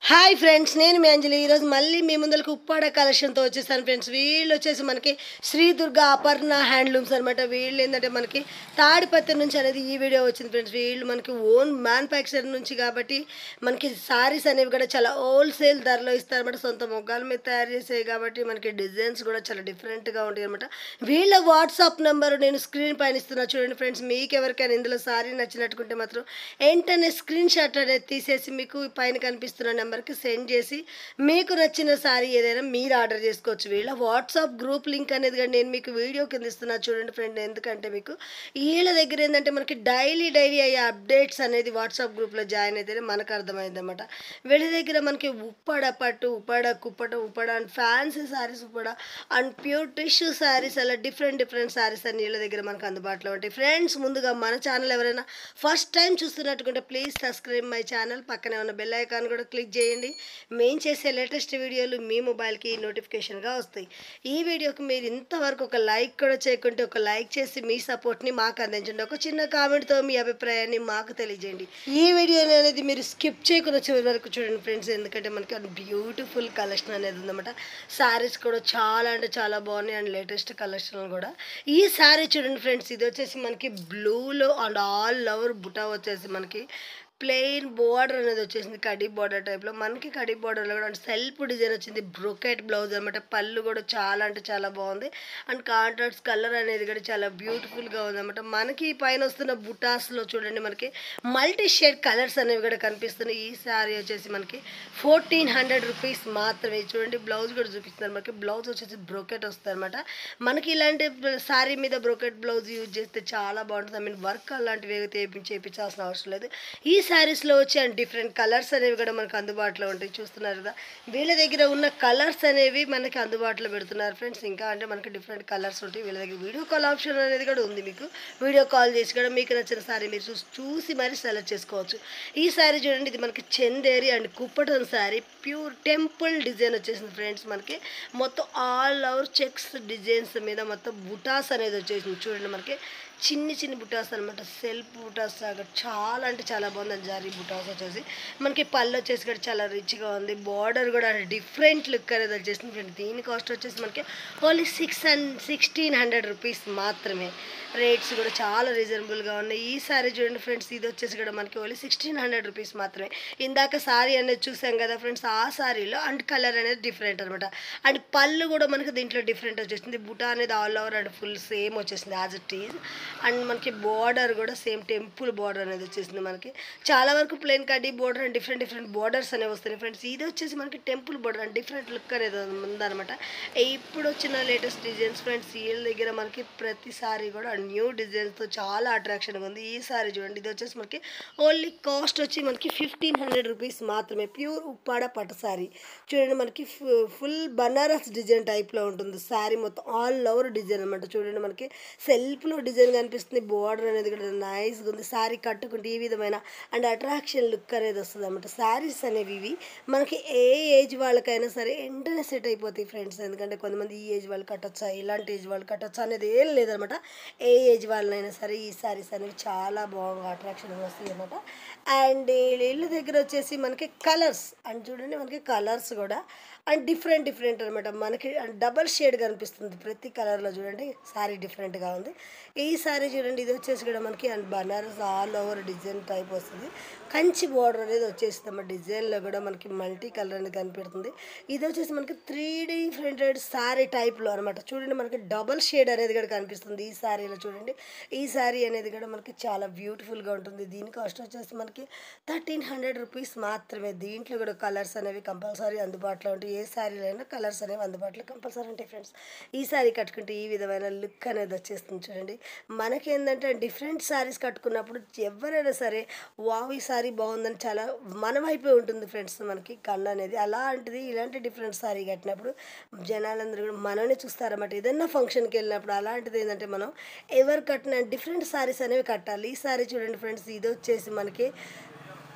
hi friends నేను మీ అంజలి ఈరోజు మళ్ళీ మీ ముందరకు ఉప్పాడ కలెక్షన్తో వచ్చేసాను ఫ్రెండ్స్ వీళ్ళు వచ్చేసి మనకి శ్రీ దుర్గా అపర్ణ హ్యాండ్లూమ్స్ అనమాట వీళ్ళు ఏంటంటే మనకి తాడిపత్రి నుంచి అనేది ఈ వీడియో వచ్చింది ఫ్రెండ్స్ వీళ్ళు మనకి ఓన్ మ్యానుఫ్యాక్చర్ నుంచి కాబట్టి మనకి సారీస్ అనేవి కూడా చాలా హోల్సేల్ ధరలో ఇస్తారన్నమాట సొంత మొగ్గాల మీద తయారు చేసేవి కాబట్టి మనకి డిజైన్స్ కూడా చాలా డిఫరెంట్గా ఉంటాయి అనమాట వీళ్ళ వాట్సాప్ నెంబర్ నేను స్క్రీన్ పైన ఇస్తున్నా చూడండి ఫ్రెండ్స్ మీకు ఎవరికైనా ఇందులో సారీ నచ్చినట్టుకుంటే మాత్రం వెంటనే స్క్రీన్ షాట్ అనేది తీసేసి మీకు పైన కనిపిస్తున్న నెంబర్కి సెండ్ చేసి మీకు నచ్చిన సారీ ఏదైనా మీరు ఆర్డర్ చేసుకోవచ్చు వీళ్ళ వాట్సాప్ గ్రూప్ లింక్ అనేది కూడా నేను మీకు వీడియో కింద ఇస్తున్నా చూడండి ఫ్రెండ్ ఎందుకంటే మీకు వీళ్ళ దగ్గర ఏంటంటే మనకి డైలీ డైలీ అయ్యే అప్డేట్స్ అనేది వాట్సాప్ గ్రూప్లో జాయిన్ అయితేనే మనకు అర్థమైంది అనమాట వీళ్ళ దగ్గర మనకి ఉప్పడ పట్టు ఉప్పడ కుప్పట Uppada and fancy saris Uppada and pure tissue saris అలా డిఫరెంట్ డిఫరెంట్ సారీస్ అన్ని వీళ్ళ దగ్గర మనకు అందుబాటులో ఉంటాయి ఫ్రెండ్స్ ముందుగా మన ఛానల్ ఎవరైనా ఫస్ట్ టైం చూస్తున్నట్టుకుంటే ప్లీజ్ సబ్స్క్రైబ్ మై ఛానల్ పక్కనే ఉన్న బెల్ ఐకాన్ కూడా క్లిక్ చేయండి మేము చేసే లేటెస్ట్ వీడియోలు మీ మొబైల్కి నోటిఫికేషన్గా వస్తాయి ఈ వీడియోకి మీరు ఇంతవరకు ఒక లైక్ కూడా చేయకుంటే ఒక లైక్ చేసి మీ సపోర్ట్ని మాకు అందించండి ఒక చిన్న కామెంట్తో మీ అభిప్రాయాన్ని మాకు తెలియజేయండి ఈ వీడియో అనేది మీరు స్కిప్ చేయకుండా చివరి వరకు చూడండి ఫ్రెండ్స్ ఎందుకంటే మనకి బ్యూటిఫుల్ కలెక్షన్ అనేది ఉందన్నమాట శారీస్ కూడా చాలా అంటే చాలా బాగున్నాయి అండ్ లేటెస్ట్ కలెక్షన్ కూడా ఈ శారీ చూడండి ఫ్రెండ్స్ ఇది వచ్చేసి మనకి బ్లూలో అండ్ ఆల్ ఓవర్ బుటా వచ్చేసి మనకి ప్లెయిన్ బోర్డర్ అనేది వచ్చేసింది కడీ బోర్డర్ టైప్లో మనకి కడీ బోర్డర్లో కూడా సెల్ఫ్ డిజైన్ వచ్చింది బ్రొకెట్ బ్లౌజ్ అనమాట పళ్ళు కూడా చాలా అంటే చాలా బాగుంది అండ్ కాంట్రాక్ట్స్ కలర్ అనేది కూడా చాలా బ్యూటిఫుల్గా ఉంది అనమాట మనకి పైన వస్తున్న బుటాస్లో చూడండి మనకి మల్టీ షేడ్ కలర్స్ అనేవి కూడా కనిపిస్తున్నాయి ఈ శారీ వచ్చేసి మనకి ఫోర్టీన్ హండ్రెడ్ రూపీస్ మాత్రమే చూడండి బ్లౌజ్ కూడా చూపిస్తున్నారు మనకి బ్లౌజ్ వచ్చేసి బ్రోకెట్ వస్తుంది అనమాట మనకి ఇలాంటి శారీ మీద బ్రోకెట్ బ్లౌజ్ యూజ్ చేస్తే చాలా బాగుంటుంది ఐ మీన్ వర్క్ అలాంటివి చేయించి చేయించాల్సిన అవసరం లేదు ఈ శారీస్లో వచ్చి అండ్ డిఫరెంట్ కలర్స్ అనేవి కూడా మనకు అందుబాటులో ఉంటాయి చూస్తున్నారు కదా వీళ్ళ దగ్గర ఉన్న కలర్స్ అనేవి మనకి అందుబాటులో పెడుతున్నారు ఫ్రెండ్స్ ఇంకా అంటే మనకి డిఫరెంట్ కలర్స్ ఉంటాయి వీళ్ళ దగ్గర వీడియో కాల్ ఆప్షన్ అనేది కూడా ఉంది మీకు వీడియో కాల్ చేసి కూడా మీకు నచ్చిన శారీ మీరు చూసి చూసి మరి సెలెక్ట్ చేసుకోవచ్చు ఈ శారీ చూడండి ఇది మనకి చందేరి అండ్ కుప్పటన్ శారీ ప్యూర్ టెంపుల్ డిజైన్ వచ్చేసింది ఫ్రెండ్స్ మనకి మొత్తం ఆల్ ఓవర్ చెక్స్ డిజైన్స్ మీద మొత్తం బుటాస్ అనేది వచ్చేసింది చూడండి మనకి చిన్ని చిన్ని బుటాస్ అనమాట సెల్ఫ్ బుటాస్ లాగా చాలా అంటే చాలా బాగుంది జారీ బుటాస్ వచ్చేసి మనకి పళ్ళు వచ్చేసి కూడా చాలా రిచ్గా ఉంది బార్డర్ కూడా డిఫరెంట్ లుక్ అనేది వచ్చేసింది ఫ్రెండ్ దీని కాస్ట్ వచ్చేసి మనకి only six and sixteen hundred rupees మాత్రమే రేట్స్ కూడా చాలా రీజనబుల్గా ఉన్నాయి ఈ సారీ చూడండి ఫ్రెండ్స్ ఇది వచ్చేసి కూడా మనకి ఓన్లీ సిక్స్టీన్ హండ్రెడ్ రూపీస్ మాత్రమే ఇందాక సారీ అనేది చూసాం కదా ఫ్రెండ్స్ ఆ సారీలో అండ్ కలర్ అనేది డిఫరెంట్ అనమాట అండ్ పళ్ళు కూడా మనకి దీంట్లో డిఫరెంట్ వచ్చేసింది బుటా అనేది all over and full same వచ్చేసింది యాజ్ ఇట్ ఈజ్ అండ్ మనకి బార్డర్ కూడా సేమ్ టెంపుల్ బార్డర్ అనేది వచ్చేసింది మనకి చాలా వరకు ప్లెయిన్ కడ్డీ border and different different borders అనేవి వస్తున్నాయి ఫ్రెండ్స్ ఇది వచ్చేసి మనకి temple border and different look అనేది ఉందన్నమాట ఇప్పుడు వచ్చిన లేటెస్ట్ డిజైన్స్ ఫ్రెండ్స్ వీళ్ళ దగ్గర మనకి ప్రతిసారి కూడా న్యూ డిజైన్స్తో చాలా అట్రాక్షన్గా ఉంది ఈ సారీ చూడండి ఇది వచ్చేసి మనకి ఓన్లీ కాస్ట్ వచ్చి మనకి ఫిఫ్టీన్ హండ్రెడ్ రూపీస్ మాత్రమే ప్యూర్ ఉప్పాడ పట్టు సారీ చూడండి మనకి ఫుల్ బనారస్ డిజైన్ టైప్లో ఉంటుంది శారీ మొత్తం ఆల్ ఓవర్ డిజైన్ అనమాట చూడండి మనకి సెల్ఫ్లో డిజైన్ కనిపిస్తుంది బార్డర్ అనేది కూడా నైస్గా ఉంది శారీ కట్టుకుంటే ఈ విధమైన అండ్ అట్రాక్షన్ లుక్ అనేది వస్తుంది అనమాట శారీస్ అనేవి ఇవి మనకి ఏ ఏజ్ వాళ్ళకైనా సరే వెంటనే సెట్ అయిపోతాయి ఫ్రెండ్స్ ఎందుకంటే కొంతమంది ఈ ఏజ్ వాళ్ళు కట్టొచ్చా ఇలాంటి ఏజ్ వాళ్ళు కట్టొచ్చా అనేది ఏం లేదనమాట ఏ ఏజ్ వాళ్ళనైనా సరే ఈ శారీస్ అనేవి చాలా బాగా అట్రాక్షన్ వస్తాయి అనమాట అండ్ వీళ్ళ దగ్గర వచ్చేసి మనకి కలర్స్ అండ్ చూడండి మనకి కలర్స్ కూడా అండ్ డిఫరెంట్ డిఫరెంట్ అనమాట మనకి డబల్ షేడ్ కనిపిస్తుంది ప్రతి కలర్లో చూడండి శారీ డిఫరెంట్గా ఉంది ఈ శారీ చూడండి ఇది వచ్చేసి కూడా మనకి and Banaras all over design type వస్తుంది కంచి బార్డర్ అనేది వచ్చేస్తుంది అన్నమాట డిజైన్లో కూడా మనకి మల్టీ కలర్ అనేది కనిపెడుతుంది ఇది వచ్చేసి మనకి త్రీ డిఫరెంటెడ్ శారీ టైప్లో అనమాట చూడండి మనకి డబల్ షేడ్ అనేది కూడా కనిపిస్తుంది ఈ శారీలో చూడండి ఈ శారీ అనేది కూడా మనకి చాలా బ్యూటిఫుల్గా ఉంటుంది దీని కాస్ట్ వచ్చేసి మనకి థర్టీన్ హండ్రెడ్ రూపీస్ మాత్రమే దీంట్లో కూడా కలర్స్ అనేవి కంపల్సరీ అందుబాటులో ఉంటాయి ఏ శారీలో అయినా కలర్స్ అనేవి అందుబాటులో కంపల్సరీ ఉంటాయి ఫ్రెండ్స్ ఈ శారీ కట్టుకుంటే ఈ విధమైన లుక్ అనేది వచ్చేస్తుంది చూడండి మనకి ఏంటంటే డిఫరెంట్ శారీస్ కట్టుకున్నప్పుడు ఎవరైనా సరే వావ్ ఈ శారీ బాగుందని చాలా మన వైపే ఉంటుంది ఫ్రెండ్స్ మనకి కన్ను అనేది అలాంటిది ఇలాంటి డిఫరెంట్ శారీ కట్టినప్పుడు జనాలందరూ కూడా మనల్ని చూస్తారన్నమాట ఏదైనా ఫంక్షన్కి వెళ్ళినప్పుడు అలాంటిది ఏంటంటే మనం ఎవరు కట్టిన డిఫరెంట్ శారీస్ అనేవి కట్టాలి ఈ శారీ చూడండి ఫ్రెండ్స్ ఇది వచ్చేసి మనకి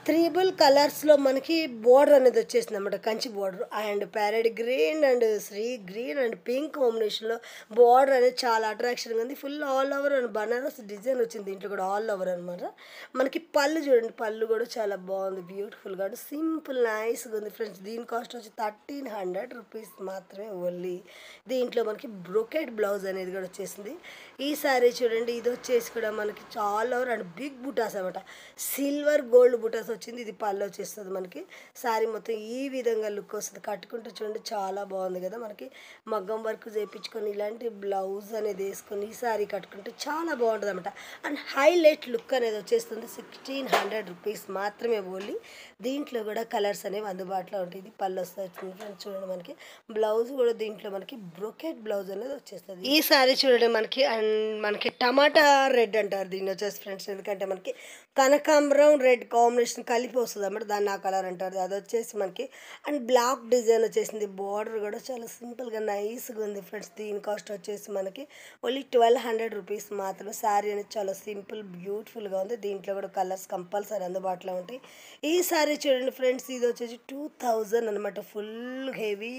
త్రిబుల్ కలర్స్లో మనకి బోర్డర్ అనేది వచ్చేసింది అనమాట Kanchi border and parrot green and sea green and pink కాంబినేషన్లో బోర్డర్ అనేది చాలా అట్రాక్షన్గా ఉంది full all over and Banaras design వచ్చింది దీంట్లో కూడా ఆల్ ఓవర్ అనమాట మనకి పళ్ళు చూడండి పళ్ళు కూడా చాలా బాగుంది బ్యూటిఫుల్గా సింపుల్ నైస్గా ఉంది ఫ్రెండ్స్ దీని కాస్ట్ వచ్చి థర్టీన్ హండ్రెడ్ రూపీస్ మాత్రమే ఓన్లీ దీంట్లో మనకి బ్రొకెట్ బ్లౌజ్ అనేది కూడా వచ్చేసింది ఈ సారీ చూడండి ఇది వచ్చేసి కూడా మనకి చాలా ఓవర్ అండ్ బిగ్ బుటాస్ అనమాట సిల్వర్ గోల్డ్ బుటాస్ వచ్చింది ఇది పళ్ళు వచ్చేస్తుంది మనకి సారీ మొత్తం ఈ విధంగా లుక్ వస్తుంది కట్టుకుంటే చూడండి చాలా బాగుంది కదా మనకి మగ్గం వర్క్ చేయించుకొని ఇలాంటి బ్లౌజ్ అనేది వేసుకొని ఈ సారీ కట్టుకుంటే చాలా బాగుంటుంది అనమాట అండ్ హైలైట్ లుక్ అనేది వచ్చేస్తుంది సిక్స్టీన్ హండ్రెడ్ రూపీస్ మాత్రమే ఓన్లీ దీంట్లో కూడా కలర్స్ అనేవి అందుబాటులో ఉంటాయి ఇది పళ్ళు వస్తుంది ఫ్రెండ్స్ చూడండి మనకి బ్లౌజ్ కూడా దీంట్లో మనకి బ్రొకెట్ బ్లౌజ్ అనేది వచ్చేస్తుంది ఈ సారీ చూడండి మనకి అండ్ మనకి టమాటా రెడ్ అంటారు దీన్ని వచ్చేసి ఫ్రెండ్స్ ఎందుకంటే మనకి కనకాంబరం రెడ్ కాంబినేషన్ కలిపి వస్తుంది అన్నమాట దాన్ని ఆ కలర్ అంటారు అది వచ్చేసి మనకి అండ్ బ్లాక్ డిజైన్ వచ్చేసింది బార్డర్ కూడా చాలా సింపుల్గా నైస్గా ఉంది ఫ్రెండ్స్ దీని కాస్ట్ వచ్చేసి మనకి ఓన్లీ ట్వెల్వ్ హండ్రెడ్ రూపీస్ మాత్రమే శారీ అనేది చాలా సింపుల్ బ్యూటిఫుల్గా ఉంది దీంట్లో కూడా కలర్స్ కంపల్సరీ అందుబాటులో ఉంటాయి ఈ శారీ చూడండి ఫ్రెండ్స్ ఇది వచ్చేసి టూ థౌజండ్ అనమాట ఫుల్ హెవీ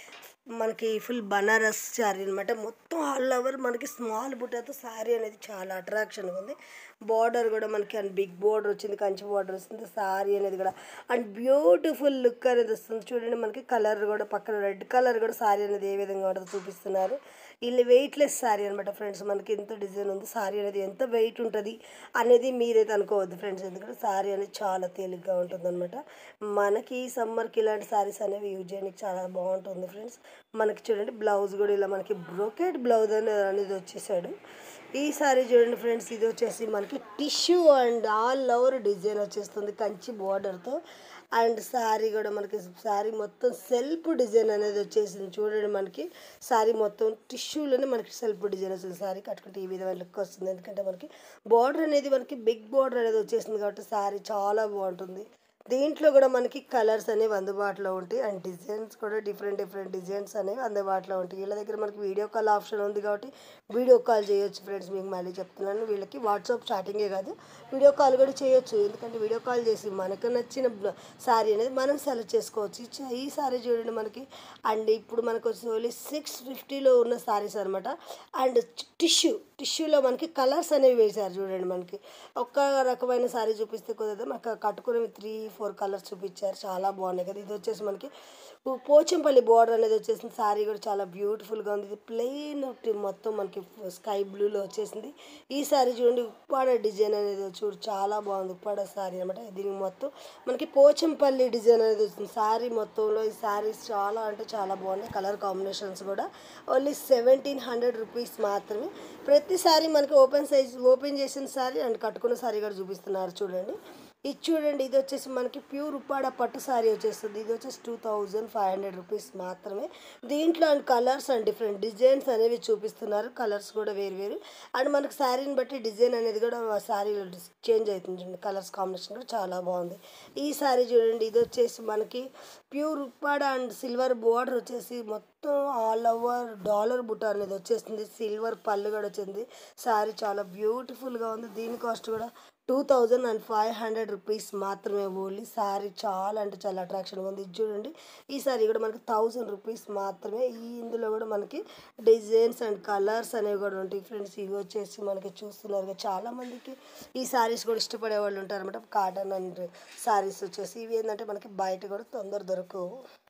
మనకి ఫుల్ బనారస్ శారీ అనమాట మొత్తం ఆల్ ఓవర్ మనకి స్మాల్ బుట్టతో శారీ అనేది చాలా అట్రాక్షన్గా ఉంది బార్డర్ కూడా మనకి అండ్ బిగ్ బార్డర్ వచ్చింది కంచి బార్డర్ వస్తుంది శారీ అనేది కూడా అండ్ బ్యూటిఫుల్ లుక్ అనేది వస్తుంది చూడండి మనకి కలర్ కూడా పక్కన రెడ్ కలర్ కూడా శారీ అనేది ఏ విధంగా ఉంటుందో చూపిస్తున్నారు వీళ్ళు వెయిట్లెస్ శారీ అనమాట ఫ్రెండ్స్ మనకి ఎంత డిజైన్ ఉంది శారీ అనేది ఎంత వెయిట్ ఉంటుంది అనేది మీరైతే అనుకోవద్దు ఫ్రెండ్స్ ఎందుకంటే శారీ అనేది చాలా తేలిగ్గా ఉంటుంది అనమాట మనకి ఈ సమ్మర్కి ఇలాంటి శారీస్ అనేవి యూజ్ చేయడానికి చాలా బాగుంటుంది ఫ్రెండ్స్ మనకి చూడండి బ్లౌజ్ కూడా ఇలా మనకి బ్రోకెట్ బ్లౌజ్ అనేది అనేది వచ్చేసాడు ఈ సారీ చూడండి ఫ్రెండ్స్ ఇది వచ్చేసి మనకి tissue and all over design వచ్చేస్తుంది కంచి బార్డర్తో అండ్ శారీ కూడా మనకి శారీ మొత్తం సెల్ఫ్ డిజైన్ అనేది వచ్చేసింది చూడండి మనకి శారీ మొత్తం టిష్యూలోనే మనకి సెల్ఫ్ డిజైన్ వస్తుంది శారీ కట్టుకుంటే ఈ విధమైన లుక్ వస్తుంది ఎందుకంటే మనకి బార్డర్ అనేది మనకి బిగ్ బార్డర్ అనేది వచ్చేసింది కాబట్టి శారీ చాలా బాగుంటుంది దీంట్లో కూడా మనకి కలర్స్ అనేవి అందుబాటులో ఉంటాయి అండ్ డిజైన్స్ కూడా డిఫరెంట్ డిఫరెంట్ డిజైన్స్ అనేవి అందుబాటులో ఉంటాయి వీళ్ళ దగ్గర మనకి వీడియో కాల్ ఆప్షన్ ఉంది కాబట్టి వీడియో కాల్ చేయొచ్చు ఫ్రెండ్స్ మీకు మళ్ళీ చెప్తున్నాను వీళ్ళకి వాట్సాప్ చాటింగే కాదు వీడియో కాల్ కూడా చేయొచ్చు ఎందుకంటే వీడియో కాల్ చేసి మనకు నచ్చిన శారీ అనేది మనం సెలెక్ట్ చేసుకోవచ్చు ఈ చ- ఈ శారీ చూడండి మనకి అండ్ ఇప్పుడు మనకు వచ్చి ఓన్లీ సిక్స్ ఫిఫ్టీలో ఉన్న శారీస్ అనమాట అండ్ టిష్యూ టిష్యూలో మనకి కలర్స్ అనేవి వేశారు చూడండి మనకి ఒక్క రకమైన శారీ చూపిస్తే కుదరదు మనకు కట్టుకునేవి త్రీ ఫోర్ కలర్స్ చూపించారు చాలా బాగున్నాయి కదా ఇది వచ్చేసి మనకి పో- పోచంపల్లి బార్డర్ అనేది వచ్చేసింది శారీ కూడా చాలా బ్యూటిఫుల్గా ఉంది ఇది ప్లెయిన్ మొత్తం మనకి స్కై బ్లూలో వచ్చేసింది ఈ శారీ చూడండి ఉప్పాడ డిజైన్ అనేది చూడు చాలా బాగుంది ఉప్పాడ శారీ అనమాట దీనికి మొత్తం మనకి పోచంపల్లి డిజైన్ అనేది వచ్చింది శారీ మొత్తంలో ఈ శారీస్ చాలా అంటే చాలా బాగున్నాయి కలర్ కాంబినేషన్స్ కూడా ఓన్లీ సెవెంటీన్ హండ్రెడ్ రూపీస్ మాత్రమే ప్రతి శారీ మనకి ఓపెన్ సైజ్ ఓపెన్ చేసిన శారీ అండ్ కట్టుకున్న శారీ కూడా చూపిస్తున్నారు చూడండి ఇది చూడండి ఇది వచ్చేసి మనకి ప్యూర్ ఉప్పాడ పట్టు శారీ వచ్చేస్తుంది ఇది వచ్చేసి two thousand five hundred rupees మాత్రమే దీంట్లో and colours and different designs అనేవి చూపిస్తున్నారు కలర్స్ కూడా వేరు వేరు అండ్ మనకి శారీని బట్టి డిజైన్ అనేది కూడా శారీలో చేంజ్ అవుతుంది చూడండి కలర్స్ కాంబినేషన్ కూడా చాలా బాగుంది ఈ శారీ చూడండి ఇది వచ్చేసి మనకి pure Uppada and silver border వచ్చేసి మొత్తం ఆల్ ఓవర్ డాలర్ బుట్ట అనేది వచ్చేసింది సిల్వర్ పళ్ళు కూడా వచ్చింది శారీ చాలా బ్యూటిఫుల్గా ఉంది దీని కాస్ట్ కూడా two thousand and five hundred rupees మాత్రమే ఓన్లీ శారీ చాలా అంటే చాలా అట్రాక్షన్గా ఉంది ఇది చూడండి ఈ శారీ కూడా మనకి థౌజండ్ రూపీస్ మాత్రమే ఈ ఇందులో కూడా మనకి డిజైన్స్ అండ్ కలర్స్ అనేవి కూడా ఉంటాయి ఫ్రెండ్స్ ఇవి వచ్చేసి మనకి చూస్తున్నారు కదా చాలా మందికి ఈ శారీస్ కూడా ఇష్టపడే వాళ్ళు ఉంటారు అనమాట కాటన్ అండ్ శారీస్ వచ్చేసి ఇవి ఏంటంటే మనకి బయట కూడా తొందర దొరకవు